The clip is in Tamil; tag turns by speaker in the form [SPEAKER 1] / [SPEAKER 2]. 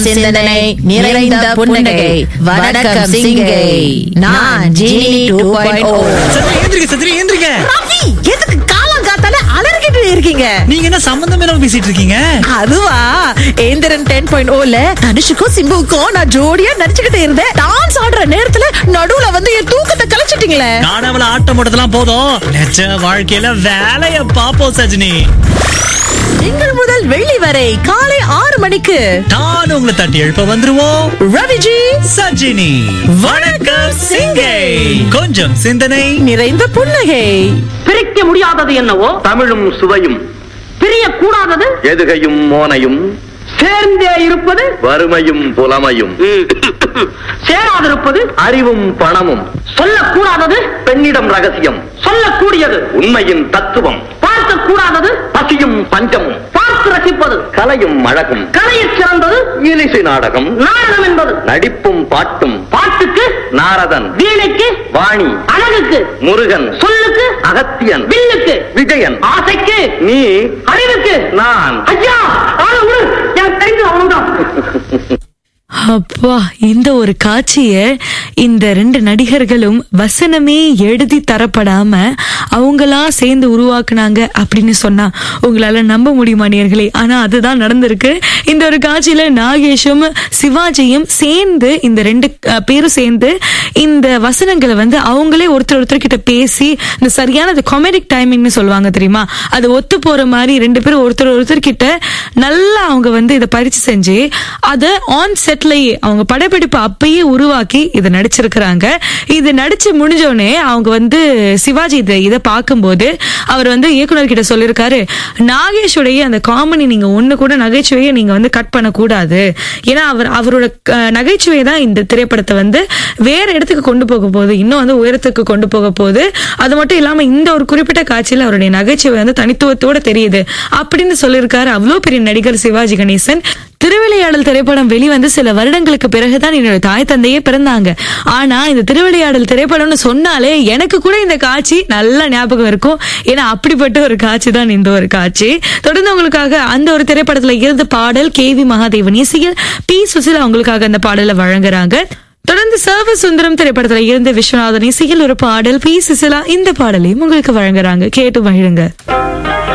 [SPEAKER 1] சிந்தனை நிறைந்த புன்னகை வணக்கம் சிங்கை நான் ஜீனி டூ பாயிண்ட்
[SPEAKER 2] சத்ரி ஏந்திரிக்க சத்ரி ஏந்திரிக்க
[SPEAKER 3] ரவி எதுக்கு காலம் காத்தால அலறிக்கிட்டு இருக்கீங்க
[SPEAKER 2] நீங்க என்ன சம்பந்தம் இல்லாம பேசிட்டு இருக்கீங்க
[SPEAKER 3] அதுவா ஏந்திரன் டென் பாயிண்ட் ஓல தனுஷுக்கும் சிம்புவுக்கும் நான் ஜோடியா நடிச்சுக்கிட்டு இருந்தேன் டான்ஸ் ஆடுற நேரத்துல நடுவுல வந்து என் தூக்கத்தை கலைச்சிட்டீங்களே
[SPEAKER 2] காணவள ஆட்டம் போட்டதெல்லாம் போதும் நிஜ வாழ்க்கையில வேலைய பாப்போம் சஜினி
[SPEAKER 3] திங்கள் முதல் வெள்ளி வரை காலை ஆறு மணிக்கு
[SPEAKER 2] நான் உங்களை தட்டி எழுப்ப வந்துருவோம்
[SPEAKER 3] ரவிஜி
[SPEAKER 2] சஜினி வணக்கம் சிங்கை கொஞ்சம் சிந்தனை
[SPEAKER 3] நிறைந்த புன்னகை
[SPEAKER 4] பிரிக்க முடியாதது என்னவோ
[SPEAKER 5] தமிழும் சுவையும்
[SPEAKER 4] பிரியக்கூடாதது
[SPEAKER 5] எதுகையும் மோனையும்
[SPEAKER 4] சேர்ந்தே இருப்பது
[SPEAKER 5] வறுமையும் புலமையும்
[SPEAKER 4] சேராதிருப்பது
[SPEAKER 5] அறிவும் பணமும்
[SPEAKER 4] சொல்லக்கூடாதது
[SPEAKER 5] பெண்ணிடம் ரகசியம்
[SPEAKER 4] சொல்லக்கூடியது
[SPEAKER 5] உண்மையின் தத்துவம்
[SPEAKER 4] பார்க்கக்கூடாதது
[SPEAKER 5] பசியும் பஞ்சமும்
[SPEAKER 4] பார்த்து ரசிப்பது
[SPEAKER 5] கலையும் அழகும்
[SPEAKER 4] கலையைச் சிறந்தது
[SPEAKER 5] இலிசை நாடகம்
[SPEAKER 4] நாடகம் என்பது
[SPEAKER 5] நடிப்பும் பாட்டும்
[SPEAKER 4] பாட்டுக்கு
[SPEAKER 5] நாரதன்
[SPEAKER 4] வீணைக்கு
[SPEAKER 5] வாணி
[SPEAKER 4] அழகுக்கு
[SPEAKER 5] முருகன்
[SPEAKER 4] சொல்லுக்கு
[SPEAKER 5] அகத்தியன்
[SPEAKER 4] வில்லுக்கு
[SPEAKER 5] விஜயன்
[SPEAKER 4] ஆசைக்கு
[SPEAKER 5] நீ
[SPEAKER 4] அறிவுக்கு
[SPEAKER 5] நான்
[SPEAKER 4] ஐயா ஆள விடு எனக்கு தெரிஞ்சு அவன்தான்
[SPEAKER 6] அப்பா இந்த ஒரு காட்சிய இந்த ரெண்டு நடிகர்களும் வசனமே எழுதி தரப்படாம அவங்களா சேர்ந்து உருவாக்குனாங்க அப்படின்னு சொன்னா உங்களால நம்ப முடியுமா நேர்களே ஆனா அதுதான் நடந்திருக்கு இந்த ஒரு காட்சியில நாகேஷும் சிவாஜியும் சேர்ந்து இந்த ரெண்டு அஹ், பேரும் சேர்ந்து இந்த வசனங்களை வந்து அவங்களே ஒருத்தர் ஒருத்தர் கிட்ட பேசி இந்த சரியான காமெடிக் டைமிங்னு சொல்லுவாங்க தெரியுமா அது ஒத்து போற மாதிரி ரெண்டு பேரும் ஒருத்தர் ஒருத்தர் கிட்ட நல்லா அவங்க வந்து இதை பயிற்சி செஞ்சு அதை ஆன் செட்லயே அவங்க படப்பிடிப்பு அப்பயே உருவாக்கி இதை நடிச்சிருக்கிறாங்க இது நடிச்சு முடிஞ்சோடனே அவங்க வந்து சிவாஜி இதை இதை பார்க்கும்போது அவர் வந்து இயக்குனர் கிட்ட சொல்லியிருக்காரு நாகேஷுடைய அந்த காமெடி நீங்க ஒண்ணு கூட நகைச்சுவையை நீங்க வந்து கட் பண்ணக்கூடாது ஏன்னா அவர் அவரோட அஹ், நகைச்சுவை தான் இந்த திரைப்படத்தை வந்து வேற இடத்துக்கு கொண்டு போக போகுது இன்னும் வந்து உயரத்துக்கு கொண்டு போக போகுது அது மட்டும் இல்லாம இந்த ஒரு குறிப்பிட்ட காட்சியில அவருடைய நகைச்சுவை வந்து தனித்துவத்தோட தெரியுது அப்படின்னு சொல்லியிருக்காரு அவ்வளவு பெரிய நடிகர் சிவாஜி கணேசன் திருவிளையாடல் திரைப்படம் வெளிவந்து சில வருடங்களுக்கு பிறகுதான் என்னோட தாய் தந்தையே பிறந்தாங்க ஆனா இந்த திருவிளையாடல் திரைப்படம்னு சொன்னாலே எனக்கு கூட இந்த காட்சி நல்ல ஞாபகம் இருக்கும் ஏன்னா அப்படிப்பட்ட ஒரு காட்சி தான் இந்த ஒரு காட்சி தொடர்ந்து உங்களுக்காக அந்த ஒரு திரைப்படத்துல இருந்த பாடல் கே வி மகாதேவன் இசையில் பி சுசிலா உங்களுக்காக அந்த பாடலை வழங்குறாங்க தொடர்ந்து சர்வ சுந்தரம் திரைப்படத்துல இருந்து விஸ்வநாதன் இசையில் ஒரு பாடல் பி சுசிலா இந்த பாடலையும் உங்களுக்கு வழங்குறாங்க கேட்டு மகிழுங்க